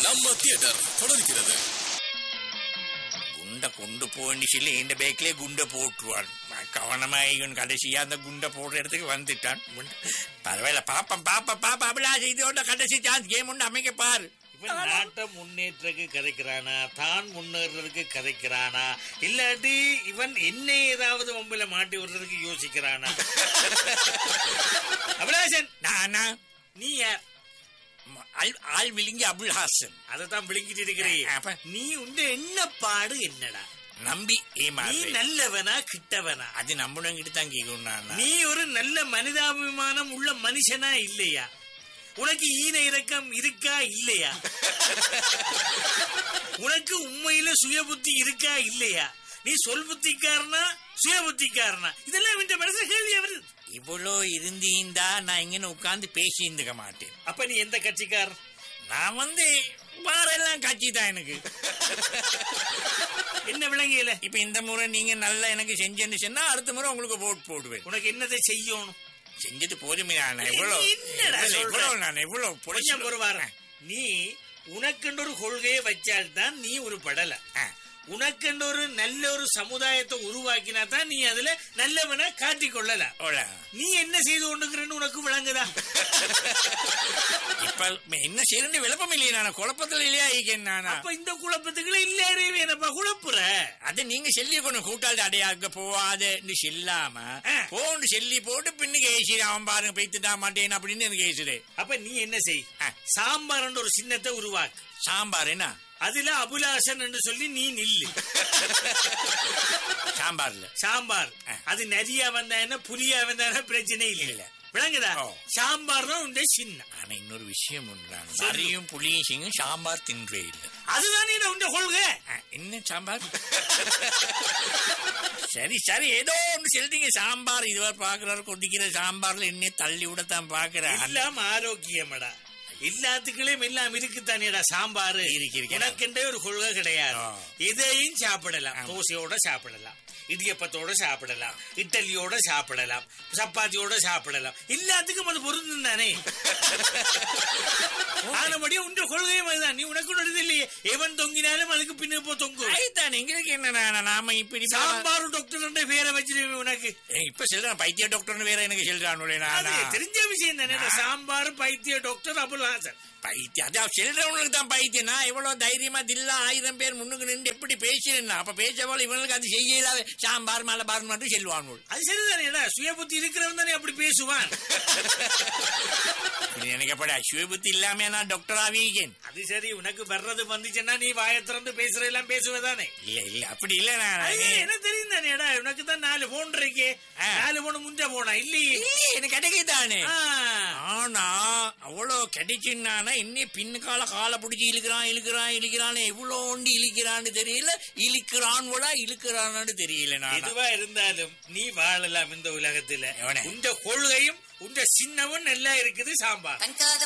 நம்ம தியேட்டர் தொடர்கிறது குண்டை கொண்டு போன்னு சொல்லி இந்த பேக்கிலே குண்டை போட்டுருவான் கவனமா இவன் கடைசியா அந்த குண்டை போடுற இடத்துக்கு வந்துட்டான் குண்டை- பரவாயில்ல பாப்பம் பாப்பா பாப்பா அப்படிலாம் இதோட கடைசி சான்ஸ் கேம் ஒன்று அமைக்க பாரு இவன் நாட்டை முன்னேற்றக்கு கதைக்கிறானா தான் முன்னேறதுக்கு கதைக்கிறானா இல்லாட்டி இவன் என்ன ஏதாவது வம்பில மாட்டி விடுறதுக்கு யோசிக்கிறானா அபிலாஷன் நானா நீ யார் ஆள் ஆள் விழுங்கி அபுல் ஹாசன் அதைத்தான் விளங்கிட்டு இருக்கிறீ அப்ப? நீ உண்ட என்ன பாடு என்னடா நம்பி நீ ஏமாறு நல்லவனா கிட்டவனா அது நம்புனங்கிட்டு தான் கேட்கணும் நான் நீ ஒரு நல்ல மனிதாபிமானம் உள்ள மனுஷனா இல்லையா உனக்கு ஈன இரக்கம் இருக்கா இல்லையா உனக்கு உண்மையில சுய புத்தி இருக்கா இல்லையா நீ சொல் புத்திக்காரனா சுய புத்திக்காரனா இதெல்லாம் இந்த மனசுல கேள்வி வருது இவ்வளோ இருந்தீந்தா நான் இங்கன்னு உட்கார்ந்து பேசியிருந்துக்க மாட்டேன் அப்ப நீ எந்த கட்சிக்காரன் நான் வந்து வாரெல்லாம் கட்சி தான் எனக்கு என்ன விளங்கியல இப்ப இந்த முறை நீங்க நல்லா எனக்கு செஞ்சேன்னு சொன்னா அடுத்த முறை உங்களுக்கு ஓட் போடுவேன் உனக்கு என்னதை செய்யணும் செஞ்சது போதுமே நான் எவ்வளவு என்னடா எவ்வளவு, சொல்ற? எவ்வளவு நான் எவ்வளவு கொஞ்சம் புரட்சி- ஒரு வாரம் நீ உனக்கென்று ஒரு கொள்கையை வச்சால்தான் நீ ஒரு படல ஆ, உனக்கென்று ஒரு நல்ல ஒரு சமுதாயத்தை உருவாக்கினா தான் நீ அதுல நல்லவனை காட்டிக் கொள்ளலாம் ஓலா. நீ என்ன செய்து கொண்டுக்கிறன்னு உனக்கு விளங்குதா இப்ப என்ன செய்யறது விளப்பம் இல்லையே நான் குழப்பத்துல இல்லையா இருக்கேன் நானா அப்ப இந்த குழப்பத்துக்குள்ள இல்ல என்னப்பா குழப்புற அது நீங்க செல்லி கொண்டு கூட்டாளி அடையாக்க போவாதுன்னு செல்லாம ஆ. போன்னு சொல்லி போட்டு பின்னுக்கு ஏசி அவன் பாருங்க பெய்த்துட்டா மாட்டேன் அப்படின்னு எனக்கு ஏசுது அப்ப நீ என்ன செய் ஆ. சாம்பார் ஒரு சின்னத்தை உருவாக்கு சாம்பார் என்ன அதுல அபுலாசன் என்று சொல்லி நீ நில்லு சாம்பார்ல சாம்பார் ஆ. அது நரியா வந்தா என்ன புலியா வந்தா என்ன பிரச்சனை இல்ல இல்ல. விளங்குதா ஓ. சாம்பார் தான் உண்ட சின்ன ஆனா இன்னொரு விஷயம் உண்டான நிறையும் புளியும் சிங்கும் சாம்பார் தின்றே இல்லை அதுதான் நீ உண்ட கொள்கை ஆ, என்ன சாம்பார் சரி சரி ஏதோ ஒன்று சொல்லிட்டீங்க சாம்பார் இதுவரை பாக்குறாரு கொதிக்கிற சாம்பார்ல என்ன தள்ளி விடத்தான் பாக்குறேன் எல்லாம் ஆரோக்கியமடா எல்லாத்துக்குள்ளயும் எல்லாம் இருக்குதானேடா சாம்பார் இருக்கு, இருக்கு. எனக்குன்றே ஒரு கொள்கை கிடையாது ஆ. இதையும் சாப்பிடலாம் தோசையோட சாப்பிடலாம் இடியப்பத்தோட சாப்பிடலாம் இட்டலியோட சாப்பிடலாம் சப்பாத்தியோட சாப்பிடலாம் எல்லாத்துக்கும் அது பொருந்தும் தானே ஆனபடியும் உண்ட கொள்கையும் அதுதான் நீ உனக்கு ஒன்று இல்லையே எவன் தொங்கினாலும் அதுக்கு பின்ன போ தொங்கும் ஐதான் எங்களுக்கு என்ன நாம இப்படி சாம்பார் டாக்டர் பேரை வச்சிருவேன் உனக்கு இப்ப சொல்றான் பைத்திய டாக்டர்னு வேற எனக்கு சொல்றான் அது தெரிஞ்ச விஷயம் தானே சாம்பார் பைத்திய டாக்டர் அபுல் ஹாசன் பைத்தியம் அதான் செல்றவங்களுக்கு தான் பைத்தியம் நான் இவ்வளவு தைரியமா தில்லா ஆயிரம் பேர் முன்னுக்கு நின்று எப்படி பேசுறேன்னா அப்ப பேசவாள் இவங்களுக்கு அது செய்யல சாம்பார் மலபார் மட்டும் செல்வாங்க அது சரிதானேடா சுய புத்தி இருக்கிறவன் தானே அப்படி பேசுவான் எனக்கு எப்படி சுயபுத்தி இல்லாம நான் டாக்டர் ஆவீகேன் அது சரி உனக்கு வர்றது வந்துச்சுன்னா நீ வாயை திறந்து பேசுற எல்லாம் பேசுவதானே இல்ல இல்ல அப்படி இல்ல நான் அது என்ன தெரியும் தானேடா உனக்கு தான் நாலு போன் இருக்கே ஆ. நாலு போன் முஞ்ச போனா இல்லையே இல்லையே, எனக்கு கிடைக்குதானே ஆ. ஆனா அவ்வளவு கிடைச்சுன்னா இன்னும் பின்னுக்கால காலை பிடிச்சி இழுக்கிறான் இழுக்கிறான் இழுக்கிறான் எவ்வளோ ஒண்டி இழுக்கிறான்னு தெரியல இழுக்கிறான் கூட இழுக்கிறான்னு தெரியல நான் எதுவா இருந்தாலும் நீ வாழலாம் இந்த உலகத்துல எவனே? உண்ட கொள்கையும் உண்ட சின்னமும் நல்லா இருக்குது சாம்பார் தங்காத